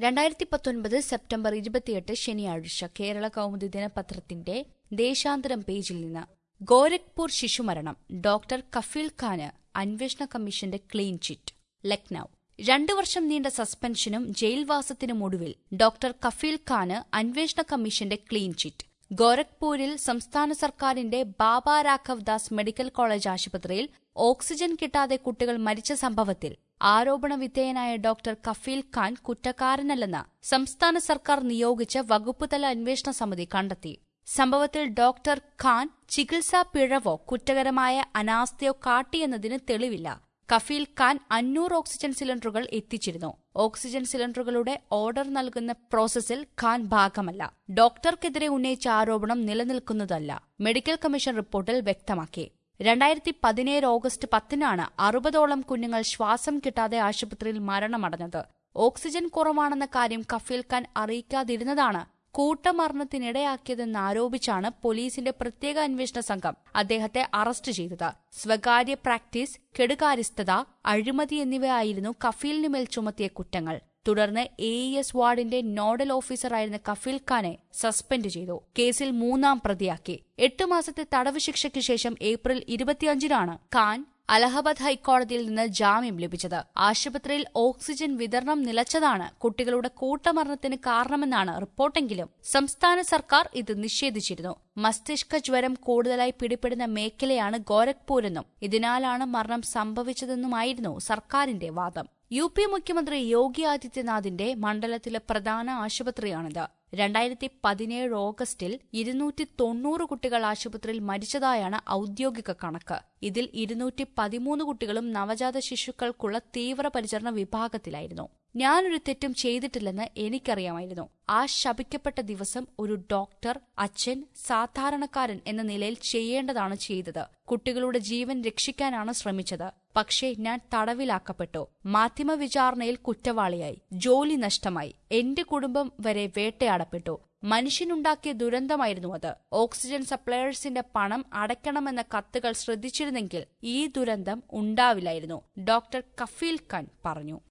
രണ്ടായിരത്തി പത്തൊൻപത് സെപ്റ്റംബർ ഇരുപത്തിയെട്ട് ശനിയാഴ്ച കേരള കൗമുദി ദിനപത്രത്തിന്റെ ദേശാന്തരം പേജിൽ നിന്ന് ഗോരഖ്പൂർ ശിശുമരണം ഡോക്ടർ കഫീൽ ഖാന് അന്വേഷണ കമ്മീഷന്റെ ക്ലീൻ ചിറ്റ് ലക്നൌ രണ്ടു വർഷം നീണ്ട സസ്പെൻഷനും ജയിൽവാസത്തിനും ഒടുവിൽ ഡോക്ടർ കഫീൽ ഖാന് അന്വേഷണ കമ്മീഷന്റെ ക്ലീൻ ചിറ്റ് ഗോരഖ്പൂരിൽ സംസ്ഥാന സർക്കാരിന്റെ ബാബ രാഘവ് ദാസ് മെഡിക്കൽ കോളേജ് ആശുപത്രിയിൽ ഓക്സിജൻ കിട്ടാതെ കുട്ടികൾ മരിച്ച സംഭവത്തിൽ ആരോപണ വിധേയനായ ഡോക്ടർ കഫീൽ ഖാൻ കുറ്റക്കാരനല്ലെന്ന് സംസ്ഥാന സർക്കാർ നിയോഗിച്ച വകുപ്പുതല അന്വേഷണ സമിതി കണ്ടെത്തി സംഭവത്തിൽ ഡോക്ടർ ഖാൻ ചികിത്സാ പിഴവോ കുറ്റകരമായ അനാസ്ഥയോ കാട്ടിയെന്നതിന് തെളിവില്ല കഫീൽ ഖാൻ അഞ്ഞൂറ് ഓക്സിജൻ സിലിണ്ടറുകൾ എത്തിച്ചിരുന്നു ഓക്സിജൻ സിലിണ്ടറുകളുടെ ഓർഡർ നൽകുന്ന പ്രോസസ്സിൽ ഖാൻ ഭാഗമല്ല ഡോക്ടർക്കെതിരെ ഉന്നയിച്ച ആരോപണം നിലനിൽക്കുന്നതല്ല മെഡിക്കൽ കമ്മീഷൻ റിപ്പോർട്ടിൽ വ്യക്തമാക്കി രണ്ടായിരത്തി പതിനേഴ് ഓഗസ്റ്റ് പത്തിനാണ് അറുപതോളം കുഞ്ഞുങ്ങൾ ശ്വാസം കിട്ടാതെ ആശുപത്രിയിൽ മരണമടഞ്ഞത് ഓക്സിജൻ കുറവാണെന്ന കാര്യം കഫീൽ ഖാൻ അറിയിക്കാതിരുന്നതാണ് കൂട്ടമരണത്തിനിടയാക്കിയതെന്നാരോപിച്ചാണ് പോലീസിന്റെ പ്രത്യേക അന്വേഷണ സംഘം അദ്ദേഹത്തെ അറസ്റ്റ് ചെയ്തത് സ്വകാര്യ പ്രാക്ടീസ് കെടുകാര്യസ്ഥത അഴിമതി എന്നിവയായിരുന്നു കഫീലിനുമേൽ ചുമത്തിയ കുറ്റങ്ങൾ തുടർന്ന് എ ഇ എസ് വാർഡിന്റെ നോഡൽ ഓഫീസറായിരുന്ന കഫീൽ ഖാനെ സസ്പെൻഡ് ചെയ്തു കേസിൽ മൂന്നാം പ്രതിയാക്കി എട്ട് മാസത്തെ തടവ് ശിക്ഷയ്ക്ക് ശേഷം ഏപ്രിൽ ഇരുപത്തിയഞ്ചിനാണ് ഖാൻ അലഹബാദ് ഹൈക്കോടതിയിൽ നിന്ന് ജാമ്യം ലഭിച്ചത് ആശുപത്രിയിൽ ഓക്സിജൻ വിതരണം നിലച്ചതാണ് കുട്ടികളുടെ കൂട്ടമരണത്തിന് കാരണമെന്നാണ് റിപ്പോർട്ടെങ്കിലും സംസ്ഥാന സർക്കാർ ഇത് നിഷേധിച്ചിരുന്നു മസ്തിഷ്ക ജ്വരം കൂടുതലായി പിടിപെടുന്ന മേഖലയാണ് ഗോരഖ്പൂരെന്നും ഇതിനാലാണ് മരണം സംഭവിച്ചതെന്നുമായിരുന്നു സർക്കാരിന്റെ വാദം യു പി മുഖ്യമന്ത്രി യോഗി ആദിത്യനാഥിന്റെ മണ്ഡലത്തിലെ പ്രധാന ആശുപത്രിയാണിത് രണ്ടായിരത്തി പതിനേഴ് ഓഗസ്റ്റിൽ ഇരുന്നൂറ്റി തൊണ്ണൂറ് കുട്ടികൾ ആശുപത്രിയിൽ മരിച്ചതായാണ് ഔദ്യോഗിക കണക്ക് ഇതിൽ ഇരുന്നൂറ്റി പതിമൂന്ന് കുട്ടികളും നവജാത ശിശുക്കൾക്കുള്ള തീവ്രപരിചരണ വിഭാഗത്തിലായിരുന്നു ഞാനൊരു തെറ്റും ചെയ്തിട്ടില്ലെന്ന് എനിക്കറിയാമായിരുന്നു ആ ശപിക്കപ്പെട്ട ദിവസം ഒരു ഡോക്ടർ അച്ഛൻ സാധാരണക്കാരൻ എന്ന നിലയിൽ ചെയ്യേണ്ടതാണ് ചെയ്തത് കുട്ടികളുടെ ജീവൻ രക്ഷിക്കാനാണ് ശ്രമിച്ചത് പക്ഷേ ഞാൻ തടവിലാക്കപ്പെട്ടു മാധ്യമ വിചാരണയിൽ കുറ്റവാളിയായി ജോലി നഷ്ടമായി എന്റെ കുടുംബം വരെ വേട്ടയാടപ്പെട്ടു മനുഷ്യനുണ്ടാക്കിയ ദുരന്തമായിരുന്നു അത് ഓക്സിജൻ സപ്ലയേഴ്സിന്റെ പണം അടയ്ക്കണമെന്ന കത്തുകൾ ശ്രദ്ധിച്ചിരുന്നെങ്കിൽ ഈ ദുരന്തം ഉണ്ടാവില്ലായിരുന്നു ഡോക്ടർ കഫീൽ ഖാൻ പറഞ്ഞു